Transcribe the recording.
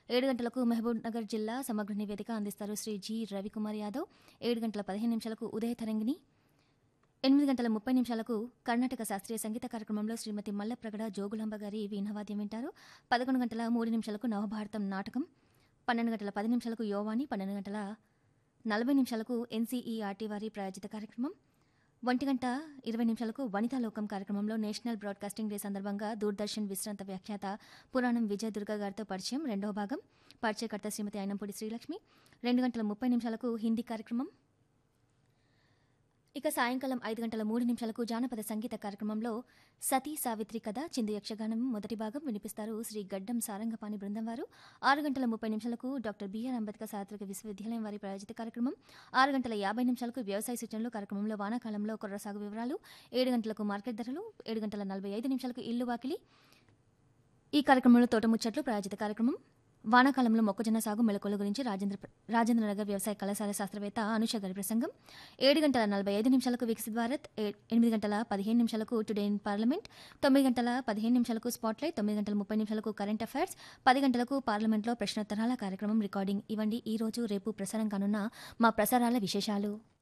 ఏడు గంటలకు మహబూబ్ నగర్ జిల్లా సమగ్ర నివేదిక అందిస్తారు శ్రీ జి రవికుమార్ యాదవ్ ఏడు గంటల పదిహేను నిమిషాలకు ఉదయ తరంగిణి ఎనిమిది గంటల ముప్పై నిమిషాలకు కర్ణాటక శాస్త్రీయ సంగీత కార్యక్రమంలో శ్రీమతి మల్లప్రగడ జోగులాంబ గారి వీణవాద్యం వింటారు పదకొండు గంటల మూడు నిమిషాలకు నవభారతం నాటకం పన్నెండు గంటల పది నిమిషాలకు యోవాని పన్నెండు గంటల నలభై నిమిషాలకు ఎన్సీఈఆర్టీ వారి ప్రాయోజిత కార్యక్రమం ఒంటి గంట ఇరవై నిమిషాలకు వనితా లోకం కార్యక్రమంలో నేషనల్ బ్రాడ్కాస్టింగ్ డే సందర్భంగా దూరదర్శన్ విశ్రాంత వ్యాఖ్యాత పురాణం విజయ దుర్గ గారితో పరిచయం రెండవ భాగం పరిచయకర్త శ్రీమతి అయినంపూడి శ్రీలక్ష్మి రెండు గంటల ముప్పై నిమిషాలకు హిందీ కార్యక్రమం ఇక సాయంకాలం ఐదు గంటల మూడు నిమిషాలకు జానపద సంగీత కార్యక్రమంలో సతీ సావిత్రి కథ చిందు యక్షగానం మొదటి భాగం వినిపిస్తారు శ్రీ గడ్డం సారంగపాణి బృందం వారు ఆరు గంటల ముప్పై నిమిషాలకు డాక్టర్ బిఆర్ అంబేద్కర్ చారిత్రక విశ్వవిద్యాలయం వారి ప్రాయోజిత కార్యక్రమం ఆరు గంటల యాభై నిమిషాలకు వ్యవసాయ సూచనలు కార్యక్రమంలో వానాకాలంలో కొర్ర సాగు వివరాలు ఏడు గంటలకు మార్కెట్ ధరలు ఏడు గంటల నలభై ఐదు నిమిషాలకు ఇల్లు వాకిలి ఈ కార్యక్రమంలో తోటముచ్చట్లు ప్రాయోజిత కార్యక్రమం వానాకాలంలో మొక్కజొన్న సాగు మెలకుల గురించి రాజేంద్ర రాజేంద్రనగర్ వ్యవసాయ కళాశాల శాస్త్రవేత్త అనుష గారి ప్రసంగం ఏడు గంటల నలభై ఐదు నిమిషాలకు వికసిత్ భారత్ ఏ- ఎనిమిది గంటల పదిహేను నిమిషాలకు టుడే ఇన్ పార్లమెంట్ తొమ్మిది గంటల పదిహేను నిమిషాలకు స్పాట్లైట్ తొమ్మిది గంటల ముప్పై నిమిషాలకు కరెంట్ అఫైర్స్ పది గంటలకు పార్లమెంట్లో ప్రశ్నోత్తరాల కార్యక్రమం రికార్డింగ్ ఇవ్వండి ఈ రోజు రేపు ప్రసారం కానున్న మా ప్రసారాల విశేషాలు